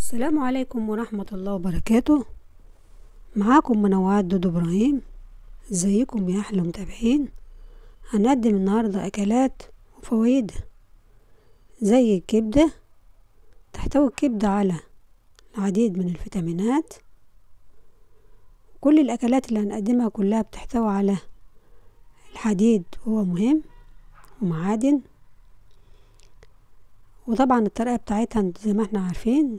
السلام عليكم ورحمة الله وبركاته معاكم منوعات دودو إبراهيم ازيكم يا أحلى متابعين هنقدم النهاردة أكلات وفوائد زي الكبدة تحتوي الكبدة على العديد من الفيتامينات كل الأكلات اللي هنقدمها كلها بتحتوي على الحديد وهو مهم ومعادن وطبعا الطريقة بتاعتها زي ما احنا عارفين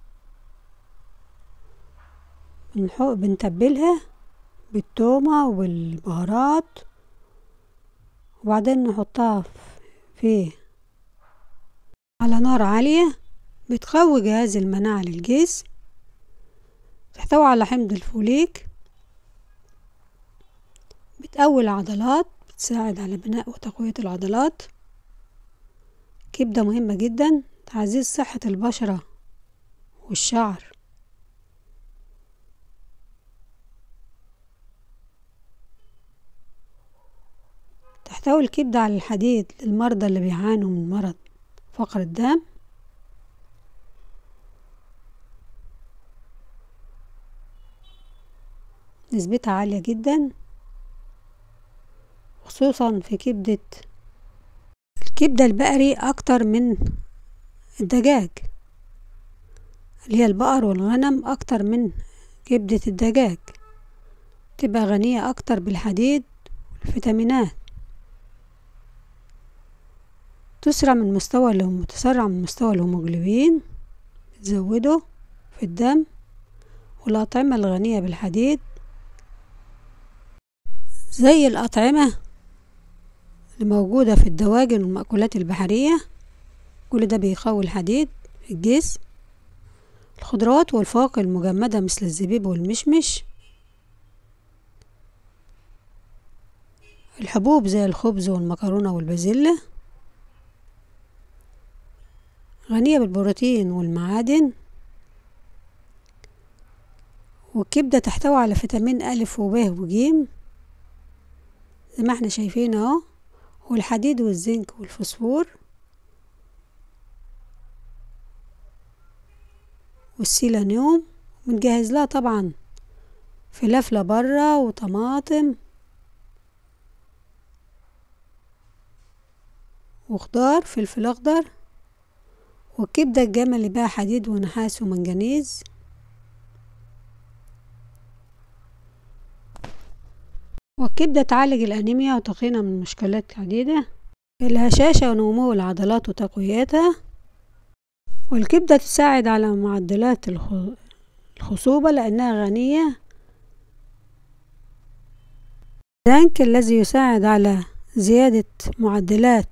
بنتبلها بالتومة والبهارات وبعدين نحطها في على نار عالية بتقوي جهاز المناعة للجسم تحتوي على حمض الفوليك بتقوي العضلات بتساعد على بناء وتقوية العضلات كبدة مهمة جدا تعزيز صحة البشرة والشعر تحتوي الكبدة على الحديد للمرضى اللي بيعانوا من مرض فقر الدم نسبتها عالية جدا خصوصا في كبدة الكبدة البقري أكتر من الدجاج اللي هي البقر والغنم أكتر من كبدة الدجاج تبقى غنية أكتر بالحديد والفيتامينات تسرع من مستوى الهم تسرع من مستوى الهيموجلوبين تزوده في الدم والأطعمة الغنية بالحديد زي الأطعمة اللي موجودة في الدواجن والمأكولات البحرية كل ده بيقوي الحديد في الجسم الخضروات والفواكه المجمدة مثل الزبيب والمشمش الحبوب زي الخبز والمكرونة والبازلة غنية بالبروتين والمعادن والكبدة تحتوي على فيتامين ألف وب وجيم زي ما احنا شايفين اهو والحديد والزنك والفوسفور والسيلانيوم بنجهز لها طبعا فلافلة برا وطماطم وخضار فلفل اخضر والكبدة الجمل اللي بها حديد ونحاس ومنجنيز والكبدة تعالج الأنيميا وتقينا من مشكلات عديدة الهشاشة ونمو العضلات وتقويتها والكبدة تساعد على معدلات الخصوبة لأنها غنية الزنك الذي يساعد على زيادة معدلات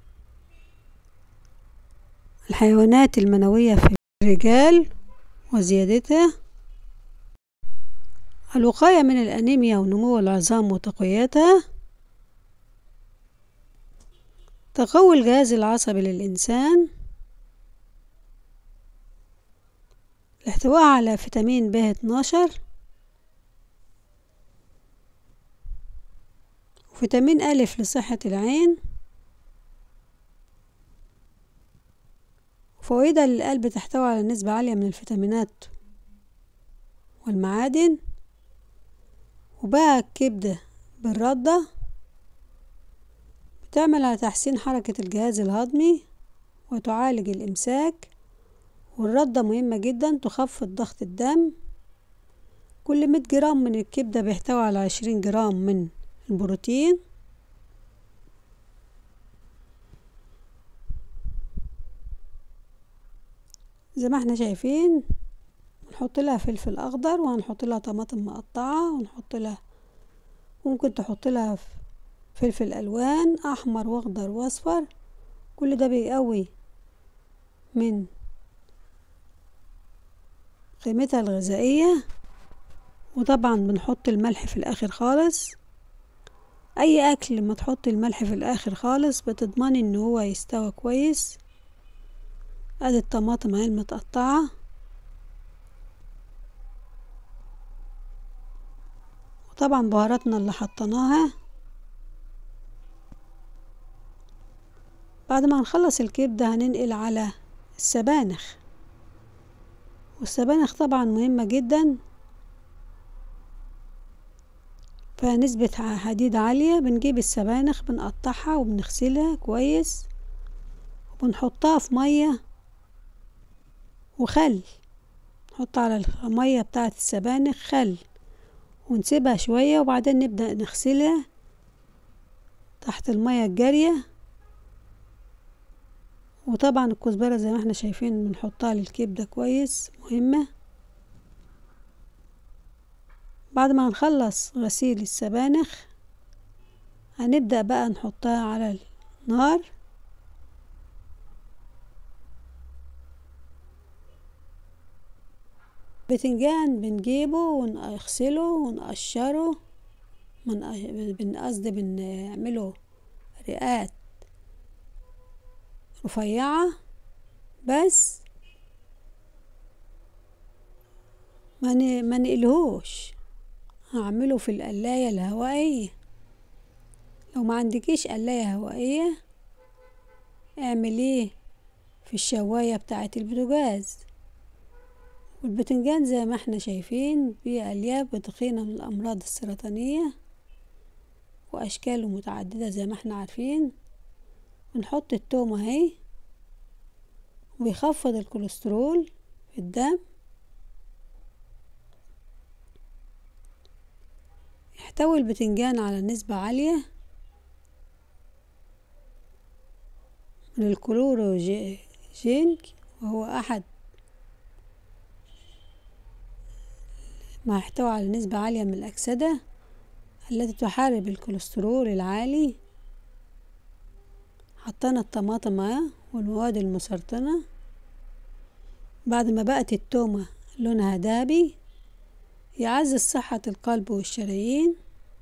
الحيوانات المنوية في الرجال وزيادتها الوقاية من الأنيميا ونمو العظام وتقويتها تقوي الجهاز العصبي للإنسان الاحتواء على فيتامين ب 12 وفيتامين ألف لصحة العين فوائدها للقلب تحتوي على نسبة عالية من الفيتامينات والمعادن وبقى الكبدة بالردة بتعمل على تحسين حركة الجهاز الهضمي وتعالج الإمساك والردة مهمة جدا تخفض ضغط الدم كل مية جرام من الكبدة بيحتوي على عشرين جرام من البروتين زي ما احنا شايفين نحط لها فلفل اخضر وهنحط لها طماطم مقطعه ونحط لها ممكن تحط لها فلفل الوان احمر واخضر واصفر كل ده بيقوي من قيمتها الغذائيه وطبعا بنحط الملح في الاخر خالص اي اكل ما تحط الملح في الاخر خالص بتضمني ان هو يستوى كويس ادي الطماطم اهي المتقطعه وطبعا بهاراتنا اللي حطيناها بعد ما نخلص الكبدة هننقل على السبانخ والسبانخ طبعا مهمة جدا فيها نسبة حديد عالية بنجيب السبانخ بنقطعها وبنغسلها كويس وبنحطها في مية وخل نحط على المية بتاعة السبانخ خل ونسيبها شوية وبعدين نبدأ نغسلها تحت المية الجارية وطبعا الكزبرة زي ما احنا شايفين بنحطها للكبدة كويس مهمة بعد ما نخلص غسيل السبانخ هنبدأ بقى نحطها على النار بتنجان بنجيبه ونغسله ونقشره من قصدي بنعمله رقات رفيعة بس ما ما نقلهوش هعمله في القلاية الهوائية لو ما عندكيش قلاية هوائية اعمليه في الشواية بتاعة البوتاجاز والبتنجان زي ما احنا شايفين فيه ألياف بتقينا من الأمراض السرطانية وأشكاله متعددة زي ما احنا عارفين بنحط التومة اهي وبيخفض الكوليسترول في الدم يحتوي البتنجان على نسبة عالية من الكلوروجينك وهو أحد ما يحتوي على نسبة عالية من الأكسدة التي تحارب الكوليسترول العالي حطينا الطماطم والمواد المسرطنة بعد ما بقت التومة لونها دابي يعزز صحة القلب والشرايين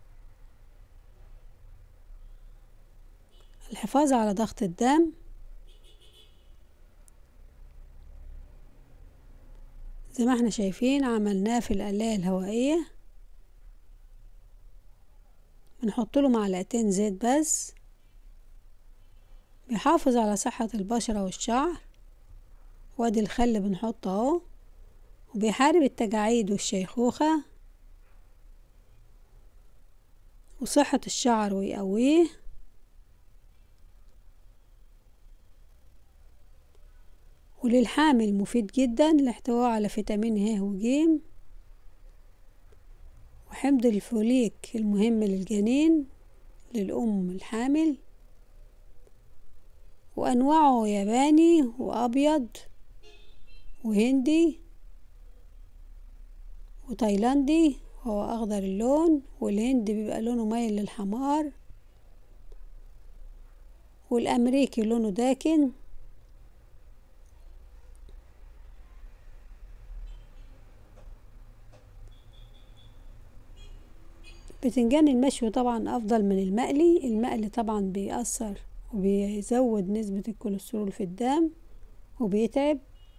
الحفاظ على ضغط الدم زي ما احنا شايفين عملناه في القلاية الهوائية بنحط له معلقتين زيت بس بيحافظ على صحة البشرة والشعر وادي الخل بنحطه اهو وبيحارب التجاعيد والشيخوخة وصحة الشعر ويقويه وللحامل مفيد جدا لاحتوائه على فيتامين ه وج وحمض الفوليك المهم للجنين للأم الحامل وأنواعه ياباني وأبيض وهندي وتايلاندي هو أخضر اللون والهندي بيبقى لونه مايل للحمار والأمريكي لونه داكن بتنجان المشوي طبعا أفضل من المقلي المقلي طبعا بيأثر وبيزود نسبة الكوليسترول في الدم وبيتعب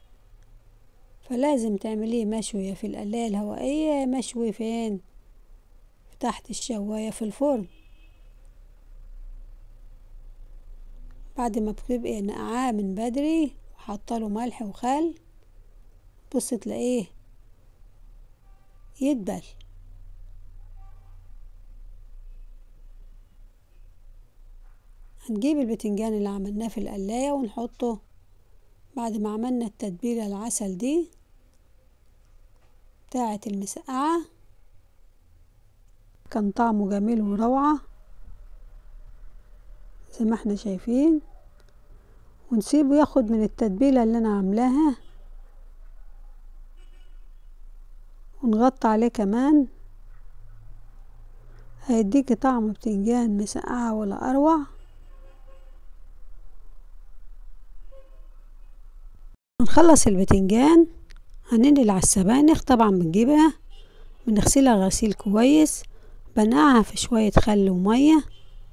فلازم تعمليه مشوية في القلاية الهوائية مشوي فين تحت الشواية في الفرن بعد ما بتبقي نقعاه من بدري وحاطاله ملح وخل بص تلاقيه يدبل هنجيب البتنجان اللي عملناه في القلاية ونحطه بعد ما عملنا التتبيلة العسل دي بتاعة المسقعة كان طعمه جميل وروعة زي ما احنا شايفين ونسيبه ياخد من التتبيلة اللي انا عاملاها ونغطي عليه كمان هيديكي طعم بتنجان مسقعة ولا اروع نخلص البتنجان هننقل على السبانخ طبعا بنجيبها بنغسلها غسيل كويس بنقعها في شوية خل ومية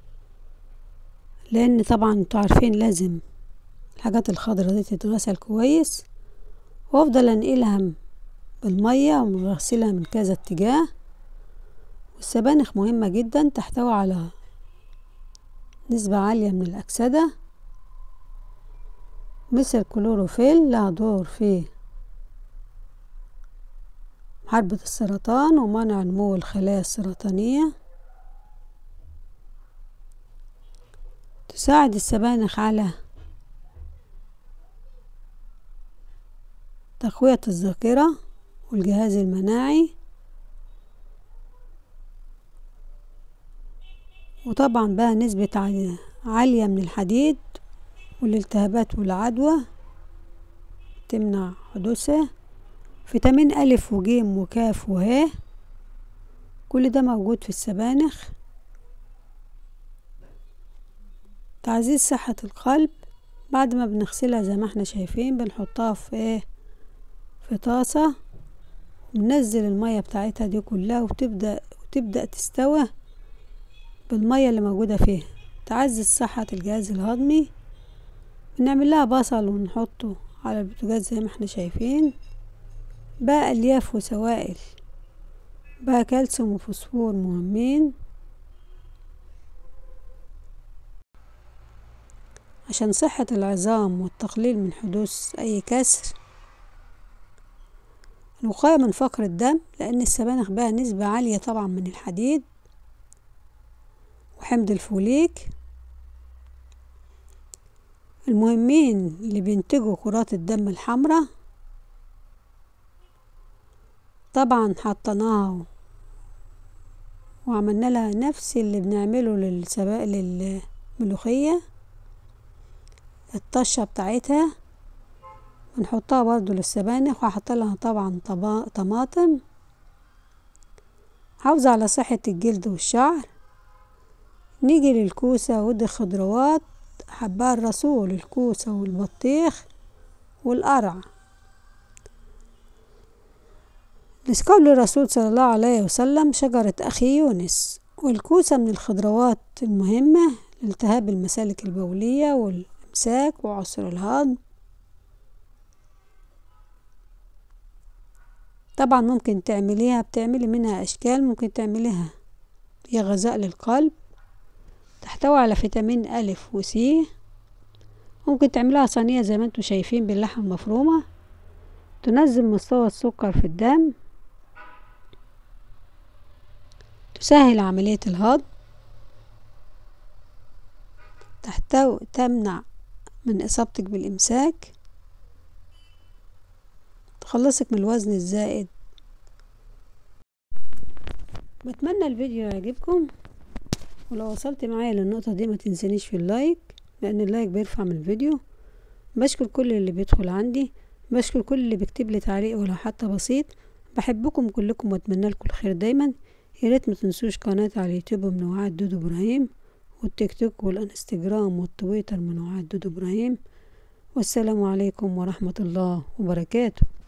لان طبعا انتوا عارفين لازم الحاجات الخضرا دي تتغسل كويس وافضل انقلها بالمية ونغسلها من كذا اتجاه والسبانخ مهمة جدا تحتوي على نسبة عالية من الأكسدة مثل الكلوروفيل لها دور في محاربة السرطان ومنع نمو الخلايا السرطانية تساعد السبانخ على تقوية الذاكرة والجهاز المناعي وطبعا بقى نسبة عالية من الحديد والالتهابات والعدوى تمنع حدوثها فيتامين ألف وجيم وكاف وه كل ده موجود في السبانخ تعزيز صحة القلب بعد ما بنغسلها زي ما احنا شايفين بنحطها في ايه في طاسة وننزل المية بتاعتها دي كلها وتبدأ وتبدأ تستوى بالمية اللي موجودة فيها تعزز صحة الجهاز الهضمي بنعمل لها بصل ونحطه على البوتاجاز زي ما احنا شايفين بقى الياف وسوائل بقى كالسيوم وفوسفور مهمين عشان صحة العظام والتقليل من حدوث أي كسر الوقاية من فقر الدم لأن السبانخ بقى نسبة عالية طبعا من الحديد وحمض الفوليك المهمين اللي بينتجوا كرات الدم الحمراء طبعا حطيناها وعملنا لها نفس اللي بنعمله للسبا للملوخية الطشة بتاعتها بنحطها برضو للسبانخ وهحط لها طبعا طماطم حافظة على صحة الجلد والشعر نيجي للكوسة ودي خضروات حبها الرسول الكوسة والبطيخ والقرع قول الرسول صلى الله عليه وسلم شجرة أخي يونس والكوسة من الخضروات المهمة لالتهاب المسالك البولية والإمساك وعسر الهضم طبعا ممكن تعمليها بتعملي منها أشكال ممكن تعمليها هي غذاء للقلب تحتوي على فيتامين ألف وسي ممكن تعملها صينية زي ما انتم شايفين باللحمة المفرومة تنزل مستوى السكر في الدم تسهل عملية الهضم تحتوي تمنع من إصابتك بالإمساك تخلصك من الوزن الزائد بتمنى الفيديو يعجبكم ولو وصلت معايا للنقطة دي ما تنسانيش في اللايك لأن اللايك بيرفع من الفيديو بشكر كل اللي بيدخل عندي بشكر كل اللي بيكتب لي تعليق ولو حتى بسيط بحبكم كلكم واتمنى لكم الخير دايما يا ريت ما تنسوش قناتي على اليوتيوب منوعات دودو ابراهيم والتيك توك والانستجرام والتويتر منوعات دودو ابراهيم والسلام عليكم ورحمة الله وبركاته